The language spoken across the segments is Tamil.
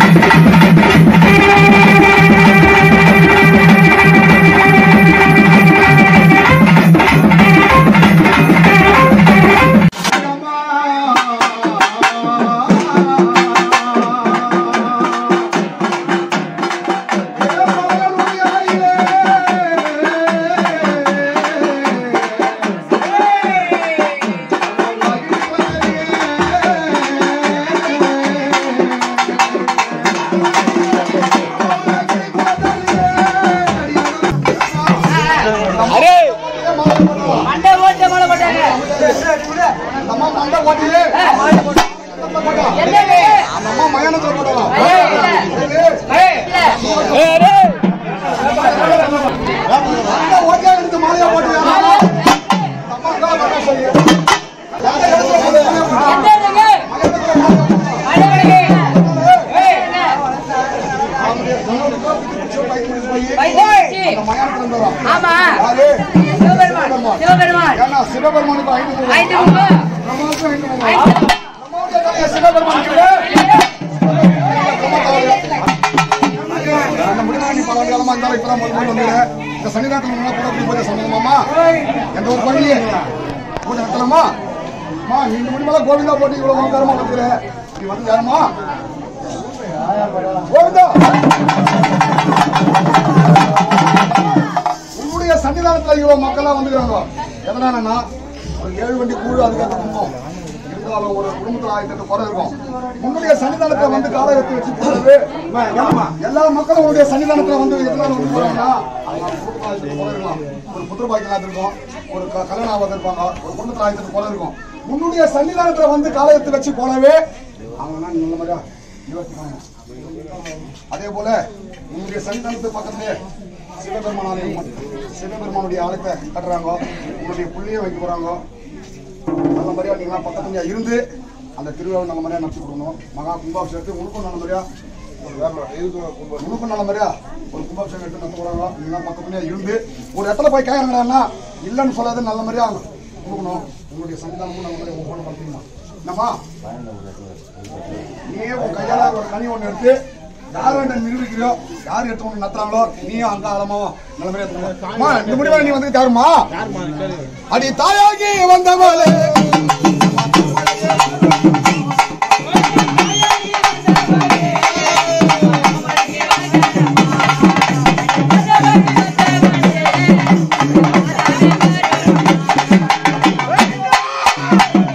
மண்டை ஓட்ட மாலை போட்டாங்க நம்ம மண்டை ஓட்டியே என்னது நம்ம மயானத்துல போடலாம் ஏய், இல்ல. இல்ல. மண்டை ஓட்டியா எடுத்து மாலையா போட்டியா நம்ம தான் வர சொல்லி யாரை எடுத்து மாலையா போட்டா? என்னதுங்க? மயானத்துல மாலையா போட்டா? மண்டை ஓடுங்க. ஏய், என்ன? அவனுடைய கணவனுக்கு பிடிச்ச பைக்கு போய் வயித்து வலிச்சு. அந்த மயானத்துல இருந்து வரான். ஆமா யாரு? சிவபெருமான் சிவபெருமான் ஏன்னா சிவபெருமானுக்கு ஐந்து முகம். ஐந்து முகம். பிரம்மாவுக்கு ஐந்து முகம். ஐந்து நம்மளுடைய தலைய சிவபெருமானுக்கு அந்த முடிவாணி பல காலமா இருந்தாலும் இப்பதான் முதல் முதல்ல வந்துரு. இந்த சன்னிதானத்துல முன்னாடி கூட அப்படி பூஜை சம்பந்தமாமா எந்த ஒரு பள்ளி பூஜை நடத்தலாமா அம்மா நீ இந்த முடிமெல்லாம் கோவிந்தா போட்டு இவ்வளவு உலகாரமா வந்துரு நீ வந்து யாருமா கோவிந்தா உன்னுடைய சன்னிதானத்துல இவ்வளவு மக்கள்லாம் வந்துக்கிறாங்க எதனாலன்னா ஒரு ஏழு வண்டி கூழ் அதுக்காக குடும்பம் இருந்தாலும் ஒரு குடும்பத்துல ஆயிரத்தி எட்டு குறை இருக்கும் உன்னுடைய சன்னிதானத்துல வந்து காலை எடுத்து வச்சு போறது எல்லா மக்களும் உன்னுடைய சன்னிதானத்துல வந்து எதனால வந்து போறாங்கன்னா அவங்க குடும்பத்துல ஆயிரத்தி எட்டு குறை இருக்கலாம் ஒரு புத்திர பாக்கியம் இருக்கும் ஒரு க- கல்யாணம் ஆகாத இருப்பாங்க ஒரு குடும்பத்துல ஆயிரத்தி எட்டு குறை இருக்கும் உன்னுடைய சன்னிதானத்துல வந்து காலை எடுத்து வச்சு போலவே அவங்க நல்ல மாதிரியா யோசிப்பாங்க அதே போல உங்களுடைய சன்னிதானத்து பக்கத்திலே சிவபெருமான் ஆலயம் சிவபெருமானுடைய ஆலயத்தை கட்டுறாங்க உங்களுடைய புள்ளியை வைக்க போறாங்க நல்ல மாதிரியா நீங்களாம் பக்கத்துல இருந்து அந்த திருவிழாவை நல்ல மாதிரியா நடத்தி கொடுக்கணும் மகா கும்பாபிஷேகத்தை உனக்கும் நல்ல மாதிரியா உனக்கும் நல்ல மாதிரியா ஒரு கும்பாபிஷேகம் எடுத்து நடத்த போறாங்க நீங்களாம் பக்கத்துலயே இருந்து ஒரு இடத்துல போய் கேட்கறாங்கன்னா இல்லைன்னு சொல்லாத நல்ல மாதிரியா கொடுக்கணும் உங்களுடைய சன்னிதானமும் நல்ல மாதிரியா ஒவ்வொன்று பார்த்தீங்கன்னா என்னம்மா நீயே உன் கையால ஒரு கனி ஒண்ணு எடுத்து யார் வேண்ட நிரூபிக்கிறியோ யார் எடுத்து ஒண்ணு நத்துறாங்களோ நீயும் அங்க ஆழமாவோ நல்ல மாதிரி எடுத்துக்கோ. அம்மா, இந்த முடிவை நீ வந்து யாருமா அடி தாயாகி வந்தவளே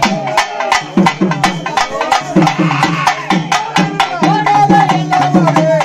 போனவன் என்னவனே.